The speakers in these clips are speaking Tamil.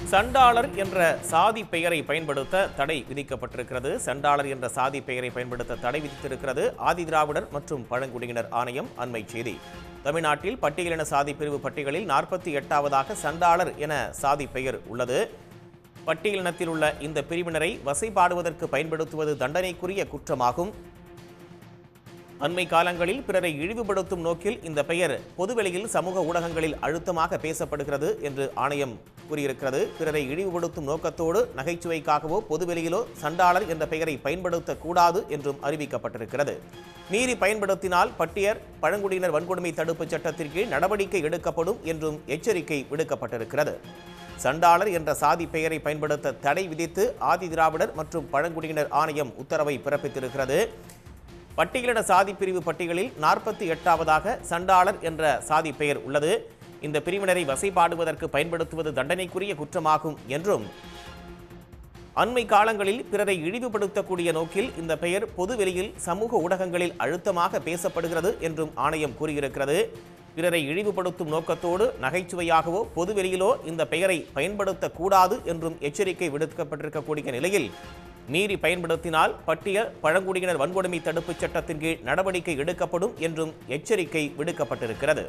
சண்டாளர் என்ற சாதி பெயரை பயன்படுத்த தடை விதிக்கப்பட்டிருக்கிறது சண்டாளர் என்ற சாதி பெயரை பயன்படுத்த தடை விதித்திருக்கிறது ஆதிதிராவிடர் மற்றும் பழங்குடியினர் ஆணையம் அண்மை செய்தி தமிழ்நாட்டில் பட்டியலின சாதி பிரிவு பட்டியலில் நாற்பத்தி எட்டாவதாக சண்டாளர் என சாதி பெயர் உள்ளது பட்டியலினத்தில் உள்ள இந்த பிரிவினரை வசைபாடுவதற்கு பயன்படுத்துவது தண்டனைக்குரிய குற்றமாகும் அண்மை காலங்களில் பிறரை இழிவுபடுத்தும் நோக்கில் இந்த பெயர் பொதுவெளியில் சமூக ஊடகங்களில் அழுத்தமாக பேசப்படுகிறது என்று ஆணையம் கூறியிருக்கிறது பிறரை இழிவுபடுத்தும் நோக்கத்தோடு நகைச்சுவைக்காகவோ பொதுவெளியிலோ சண்டாளர் என்ற பெயரை பயன்படுத்தக்கூடாது என்றும் அறிவிக்கப்பட்டிருக்கிறது மீறி பயன்படுத்தினால் பட்டியர் பழங்குடியினர் வன்கொடுமை தடுப்புச் சட்டத்தின் கீழ் நடவடிக்கை எடுக்கப்படும் என்றும் எச்சரிக்கை விடுக்கப்பட்டிருக்கிறது சண்டாளர் என்ற சாதி பெயரை பயன்படுத்த தடை விதித்து ஆதி திராவிடர் மற்றும் பழங்குடியினர் ஆணையம் உத்தரவை பிறப்பித்திருக்கிறது பட்டியலின சாதி பிரிவு பட்டியலில் நாற்பத்தி எட்டாவதாக சண்டாளர் என்ற சாதி பெயர் உள்ளது இந்த பிரிவினரை வசைபாடுவதற்கு பயன்படுத்துவது தண்டனைக்குரிய குற்றமாகும் என்றும் அண்மை காலங்களில் பிறரை இழிவுபடுத்தக்கூடிய நோக்கில் இந்த பெயர் பொதுவெளியில் சமூக ஊடகங்களில் அழுத்தமாக பேசப்படுகிறது என்றும் ஆணையம் கூறியிருக்கிறது பிறரை இழிவுபடுத்தும் நோக்கத்தோடு நகைச்சுவையாகவோ பொதுவெளியிலோ இந்த பெயரை பயன்படுத்தக்கூடாது என்றும் எச்சரிக்கை விடுக்கப்பட்டிருக்கக்கூடிய நிலையில் மீறி பயன்படுத்தினால் பட்டியல் பழங்குடியினர் வன்கொடுமை தடுப்புச் சட்டத்தின் கீழ் நடவடிக்கை எடுக்கப்படும் என்றும் எச்சரிக்கை விடுக்கப்பட்டிருக்கிறது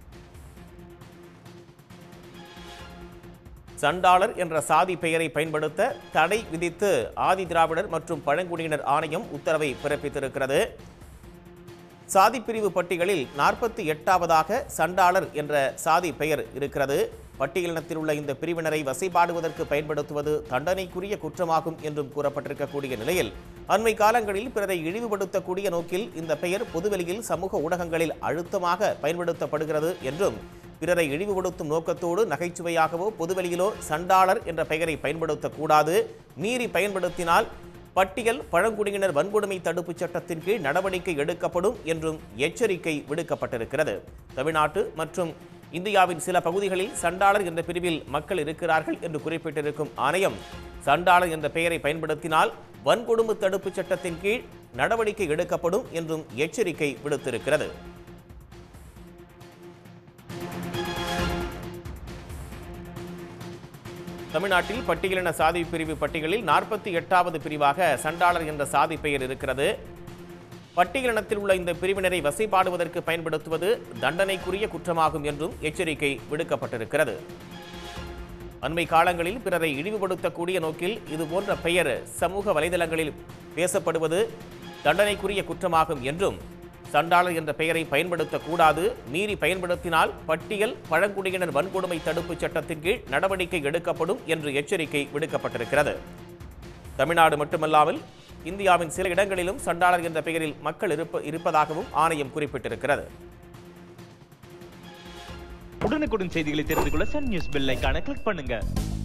சண்டாளர் என்ற சாதி பெயரை பயன்படுத்த தடை விதித்து ஆதி திராவிடர் மற்றும் பழங்குடியினர் ஆணையம் உத்தரவை பிறப்பித்திருக்கிறது சாதி பிரிவு பட்டியலில் நாற்பத்தி எட்டாவதாக சண்டாளர் என்ற சாதி பெயர் இருக்கிறது பட்டியலினத்தில் உள்ள இந்த பிரிவினரை வசைபாடுவதற்கு பயன்படுத்துவது தண்டனைக்குரிய குற்றமாகும் என்றும் கூறப்பட்டிருக்கக்கூடிய நிலையில் அண்மை காலங்களில் பிறரை இழிவுபடுத்தக்கூடிய நோக்கில் இந்த பெயர் பொதுவெளியில் சமூக ஊடகங்களில் அழுத்தமாக பயன்படுத்தப்படுகிறது என்றும் பிறரை இழிவுபடுத்தும் நோக்கத்தோடு நகைச்சுவையாகவோ பொதுவெளியிலோ சண்டாளர் என்ற பெயரை பயன்படுத்தக்கூடாது மீறி பயன்படுத்தினால் பட்டியல் பழங்குடியினர் வன்கொடுமை தடுப்புச் சட்டத்தின் கீழ் நடவடிக்கை எடுக்கப்படும் என்றும் எச்சரிக்கை விடுக்கப்பட்டிருக்கிறது தமிழ்நாட்டு மற்றும் இந்தியாவின் சில பகுதிகளில் சண்டாளர் என்ற பிரிவில் மக்கள் இருக்கிறார்கள் என்று குறிப்பிட்டிருக்கும் ஆணையம் சண்டாளர் என்ற பெயரை பயன்படுத்தினால் வன்கொடுமை தடுப்புச் சட்டத்தின் கீழ் நடவடிக்கை எடுக்கப்படும் என்றும் எச்சரிக்கை விடுத்திருக்கிறது தமிழ்நாட்டில் பட்டியலின சாதி பிரிவு பட்டியலில் நாற்பத்தி எட்டாவது பிரிவாக சண்டாளர் என்ற சாதி பெயர் இருக்கிறது பட்டியலினத்தில் உள்ள இந்த பிரிவினரை வசைபாடுவதற்கு பயன்படுத்துவது தண்டனைக்குரிய குற்றமாகும் என்றும் எச்சரிக்கை விடுக்கப்பட்டிருக்கிறது அண்மை காலங்களில் பிறரை இழிவுபடுத்தக்கூடிய நோக்கில் இதுபோன்ற பெயர் சமூக வலைதளங்களில் பேசப்படுவது தண்டனைக்குரிய குற்றமாகும் என்றும் சண்டாளர் என்ற பெயரை பயன்படுத்தக்கூடாது மீறி பயன்படுத்தினால் பட்டியல் பழங்குடியினர் வன்கொடுமை தடுப்புச் சட்டத்தின் கீழ் நடவடிக்கை எடுக்கப்படும் என்று எச்சரிக்கை விடுக்கப்பட்டிருக்கிறது தமிழ்நாடு மட்டுமல்லாமல் இந்தியாவின் சில இடங்களிலும் சண்டாளர் என்ற பெயரில் மக்கள் இருப்ப இருப்பதாகவும் ஆணையம் குறிப்பிட்டிருக்கிறது உடனுக்குடன் செய்திகளை தெரிந்து கொள்ள சன் நியூஸ் பெல் ஐகானை கிளிக் பண்ணுங்க